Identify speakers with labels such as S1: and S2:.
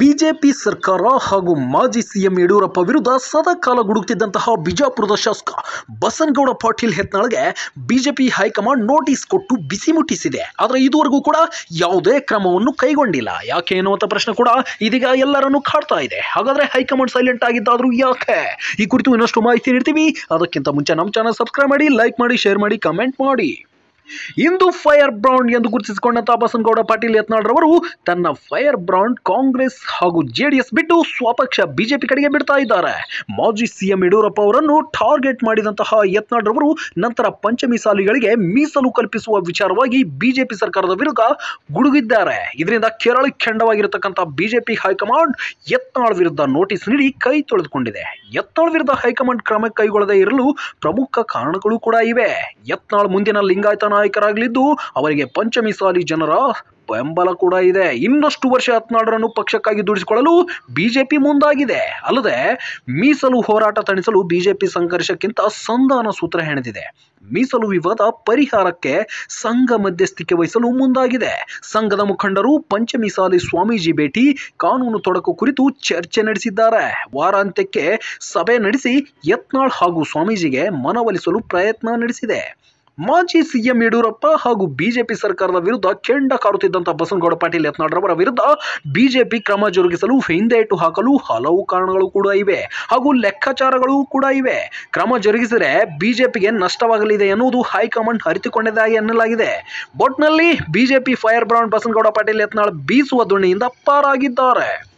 S1: BJP ಸರ್ಕಾರ ಹಾಗೂ ಮಾಜಿ ಸಿಎಂ ಯಡಿಯೂರಪ್ಪ ವಿರುದ್ಧ ಸದಾಕಾಲ ಗುಡುಕ್ತಿದ್ದಂತಹ ಬಿಜಾಪುರದ ಶಾಸಕ ಬಸನಗೌಡ ಪಾಟೀಲ್ ಹೆತ್ನಾಳ್ಗೆ ಬಿಜೆಪಿ ಹೈಕಮಾಂಡ್ ನೋಟಿಸ್ ಕೊಟ್ಟು ಬಿಸಿ ಮುಟ್ಟಿಸಿದೆ ಆದರೆ ಇದುವರೆಗೂ ಕೂಡ ಯಾವುದೇ ಕ್ರಮವನ್ನು ಕೈಗೊಂಡಿಲ್ಲ ಯಾಕೆ ಎನ್ನುವಂಥ ಪ್ರಶ್ನೆ ಕೂಡ ಇದೀಗ ಎಲ್ಲರನ್ನು ಕಾಡ್ತಾ ಇದೆ ಹಾಗಾದ್ರೆ ಹೈಕಮಾಂಡ್ ಸೈಲೆಂಟ್ ಆಗಿದ್ದಾದ್ರೂ ಯಾಕೆ ಈ ಕುರಿತು ಇನ್ನಷ್ಟು ಮಾಹಿತಿ ನೀಡ್ತೀವಿ ಅದಕ್ಕಿಂತ ಮುಂಚೆ ನಮ್ಮ ಚಾನಲ್ ಸಬ್ಸ್ಕ್ರೈಬ್ ಮಾಡಿ ಲೈಕ್ ಮಾಡಿ ಶೇರ್ ಮಾಡಿ ಕಮೆಂಟ್ ಮಾಡಿ ಇಂದು ಫೈರ್ ಬ್ರಾಂಡ್ ಎಂದು ಗುರುತಿಸಿಕೊಂಡಂತಹ ಬಸನಗೌಡ ಪಾಟೀಲ್ ಯತ್ನಾಳ್ ರವರು ತನ್ನ ಫೈರ್ ಬ್ರಾಂಡ್ ಕಾಂಗ್ರೆಸ್ ಹಾಗೂ ಜೆಡಿಎಸ್ ಬಿಟ್ಟು ಸ್ವಪಕ್ಷ ಬಿಜೆಪಿ ಕಡೆಗೆ ಬಿಡ್ತಾ ಇದ್ದಾರೆ ಮಾಜಿ ಸಿಎಂ ಯಡಿಯೂರಪ್ಪ ಅವರನ್ನು ಟಾರ್ಗೆಟ್ ಮಾಡಿದಂತಹ ಯತ್ನಾಳ್ ರವರು ನಂತರ ಪಂಚಮಿ ಸಾಲಿಗಳಿಗೆ ಮೀಸಲು ಕಲ್ಪಿಸುವ ವಿಚಾರವಾಗಿ ಬಿಜೆಪಿ ಸರ್ಕಾರದ ವಿರುದ್ಧ ಗುಡುಗಿದ್ದಾರೆ ಇದರಿಂದ ಕೆರಳಿ ಕೆಂಡವಾಗಿರತಕ್ಕಂಥ ಬಿಜೆಪಿ ಹೈಕಮಾಂಡ್ ಯತ್ನಾಳ್ ವಿರುದ್ಧ ನೋಟಿಸ್ ನೀಡಿ ಕೈ ತೊಳೆದುಕೊಂಡಿದೆ ಯತ್ನಾಳ್ ವಿರುದ್ಧ ಹೈಕಮಾಂಡ್ ಕ್ರಮ ಕೈಗೊಳ್ಳದೇ ಇರಲು ಪ್ರಮುಖ ಕಾರಣಗಳು ಕೂಡ ಇವೆ ಯತ್ನಾಳ್ ಮುಂದಿನ ಲಿಂಗಾಯತ ನಾಯಕರಾಗಲಿದ್ದು ಅವರಿಗೆ ಪಂಚಮಿ ಸಾಲಿ ಜನರ ಬೆಂಬಲ ಕೂಡ ಇದೆ ಇನ್ನಷ್ಟು ವರ್ಷ ಹತ್ನಾಳರನ್ನು ಪಕ್ಷಕ್ಕಾಗಿ ದುಡಿಸಿಕೊಳ್ಳಲು ಬಿಜೆಪಿ ಮುಂದಾಗಿದೆ ಅಲ್ಲದೆ ಮೀಸಲು ಹೋರಾಟ ತಣಿಸಲು ಬಿಜೆಪಿ ಸಂಘರ್ಷಕ್ಕಿಂತ ಸಂಧಾನ ಸೂತ್ರ ಹೆಣೆದಿದೆ ಮೀಸಲು ವಿವಾದ ಪರಿಹಾರಕ್ಕೆ ಸಂಘ ಮಧ್ಯಸ್ಥಿಕೆ ವಹಿಸಲು ಮುಂದಾಗಿದೆ ಸಂಘದ ಮುಖಂಡರು ಪಂಚಮಿ ಸಾಲಿ ಸ್ವಾಮೀಜಿ ಭೇಟಿ ಕಾನೂನು ತೊಡಕು ಕುರಿತು ಚರ್ಚೆ ನಡೆಸಿದ್ದಾರೆ ವಾರಾಂತ್ಯಕ್ಕೆ ಸಭೆ ನಡೆಸಿ ಯತ್ನಾಳ್ ಹಾಗೂ ಸ್ವಾಮೀಜಿಗೆ ಮನವೊಲಿಸಲು ಪ್ರಯತ್ನ ನಡೆಸಿದೆ ಮಾಜಿ ಸಿಎಂ ಯಡಿಯೂರಪ್ಪ ಹಾಗೂ ಬಿಜೆಪಿ ಸರ್ಕಾರದ ವಿರುದ್ಧ ಕೆಂಡ ಕಾರುತ್ತಿದ್ದಂಥ ಬಸನಗೌಡ ಪಾಟೀಲ್ ಯತ್ನಾಳ್ ರವರ ವಿರುದ್ಧ ಬಿಜೆಪಿ ಕ್ರಮ ಜರುಗಿಸಲು ಹಿಂದೇಟು ಹಾಕಲು ಹಲವು ಕಾರಣಗಳು ಕೂಡ ಇವೆ ಹಾಗೂ ಲೆಕ್ಕಾಚಾರಗಳು ಕೂಡ ಇವೆ ಕ್ರಮ ಜರುಗಿಸಿದರೆ ಬಿಜೆಪಿಗೆ ನಷ್ಟವಾಗಲಿದೆ ಎನ್ನುವುದು ಹೈಕಮಾಂಡ್ ಅರಿತುಕೊಂಡಿದ್ದಾಗಿ ಎನ್ನಲಾಗಿದೆ ಒಟ್ನಲ್ಲಿ BJP firebrand Basanagouda Patil Yatnal ಬೀಸುವ ದೋಣಿಯಿಂದ ಪಾರಾಗಿದ್ದಾರೆ